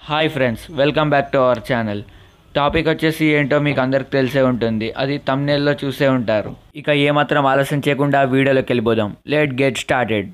hi friends welcome back to our channel topic వచ్చేసి ఏంటో మీకు అందరికి తెలిసే ఉంటుంది అది తమ్నేల్లో చూసే ఉంటారు ఇక ఏమాత్రం ఆలస్యం చేయకుండా వీడియోలోకి వెళ్ళిపోదాం let get started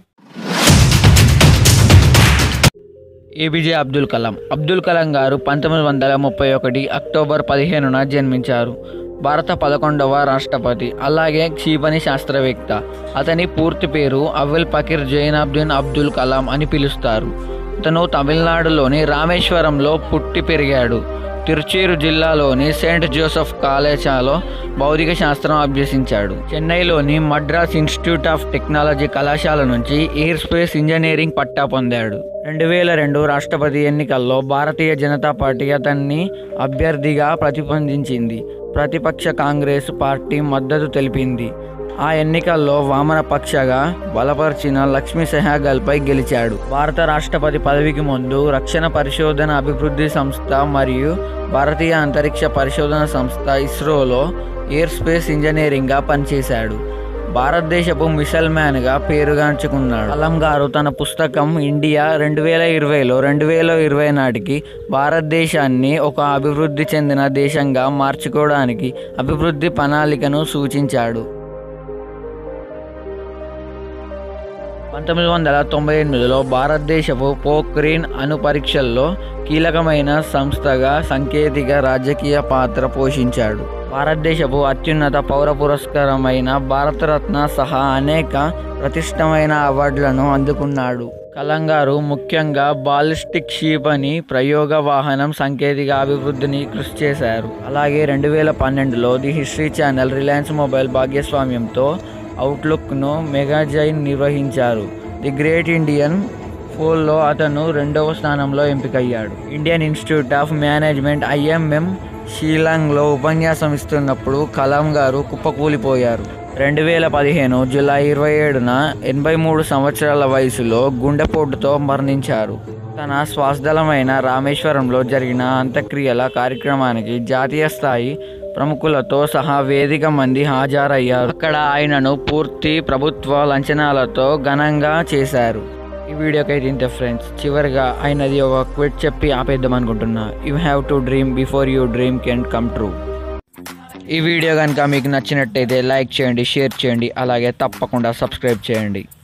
A P J Abdul Kalam Abdul Kalam గారు పంతొమ్మిది వందల ముప్పై ఒకటి అక్టోబర్ పదిహేనున జన్మించారు భారత పదకొండవ రాష్ట్రపతి అలాగే క్షిపణి శాస్త్రవేత్త అతని పూర్తి పేరు అవ్వల్ పకీర్ జైనాబ్దీన్ అబ్దుల్ కలాం అని పిలుస్తారు అతను తమిళనాడులోని రామేశ్వరంలో పుట్టి పెరిగాడు తిరుచేరు జిల్లాలోని సెయింట్ జోసెఫ్ కాలేజాలో భౌతిక శాస్త్రం అభ్యసించాడు చెన్నైలోని మద్రాస్ ఇన్స్టిట్యూట్ ఆఫ్ టెక్నాలజీ కళాశాల నుంచి ఎయిర్ స్పేస్ ఇంజనీరింగ్ పట్టా పొందాడు రెండు వేల రెండు రాష్ట్రపతి ఎన్నికల్లో భారతీయ జనతా పార్టీ అతన్ని అభ్యర్థిగా ప్రతిపాదించింది ప్రతిపక్ష కాంగ్రెస్ పార్టీ మద్దతు తెలిపింది ఆ ఎన్నికల్లో వామనపక్షగా బలపరిచిన లక్ష్మీ సెహగల్పై గెలిచాడు భారత రాష్ట్రపతి పదవికి ముందు రక్షణ పరిశోధన అభివృద్ధి సంస్థ మరియు భారతీయ అంతరిక్ష పరిశోధన సంస్థ ఇస్రోలో ఎయిర్ స్పేస్ ఇంజనీరింగ్గా పనిచేశాడు భారతదేశపు మిసైల్ మ్యాన్గా పేరుగాంచుకున్నాడు కలాం గారు తన పుస్తకం ఇండియా రెండు వేల ఇరవైలో రెండు వేల ఇరవై నాటికి భారతదేశాన్ని ఒక అభివృద్ధి చెందిన దేశంగా మార్చుకోవడానికి అభివృద్ధి ప్రణాళికను సూచించాడు పంతొమ్మిది వందల తొంభై ఎనిమిదిలో భారతదేశపు పోఖ్రీన్ అణు పరీక్షల్లో కీలకమైన సంస్థగా సాంకేతిక రాజకీయ పాత్ర పోషించాడు భారతదేశపు అత్యున్నత పౌర పురస్కారమైన భారతరత్న సహా అనేక ప్రతిష్టమైన అవార్డులను అందుకున్నాడు కలాం గారు ముఖ్యంగా బాలిస్టిక్ క్షిపణి ప్రయోగ వాహనం సాంకేతిక అభివృద్ధిని కృషి చేశారు అలాగే రెండు వేల పన్నెండులో the History Channel Reliance mobile భాగస్వామ్యంతో అవుట్లుక్ను మెగాజైన్ నిర్వహించారు ది గ్రేట్ ఇండియన్ పోల్లో అతను రెండవ స్థానంలో ఎంపికయ్యాడు Indian Institute of Management I M M షీలాంగ్లో ఉపన్యాసం ఇస్తున్నప్పుడు కలాం గారు కుప్పకూలిపోయారు రెండు వేల పదిహేను జూలై ఇరవై ఏడున ఎనభై మూడు సంవత్సరాల వయసులో గుండెపోటుతో మరణించారు తన స్వాస్థలమైన రామేశ్వరంలో జరిగిన అంత్యక్రియల కార్యక్రమానికి జాతీయ స్థాయి ప్రముఖులతో సహా వేదిక మంది హాజరయ్యారు అక్కడ ఆయనను పూర్తి ప్రభుత్వ లంచనాలతో ఘనంగా చేశారు ఈ వీడియోకి అయితే ఇంతే ఫ్రెండ్స్ చివరిగా ఆయనది ఒక క్విట్ చెప్పి ఆపేద్దాం అనుకుంటున్నా you have to dream before you dream can come true ఈ వీడియో కనుక మీకు నచ్చినట్టయితే లైక్ చేయండి షేర్ చేయండి అలాగే తప్పకుండా సబ్స్క్రైబ్ చేయండి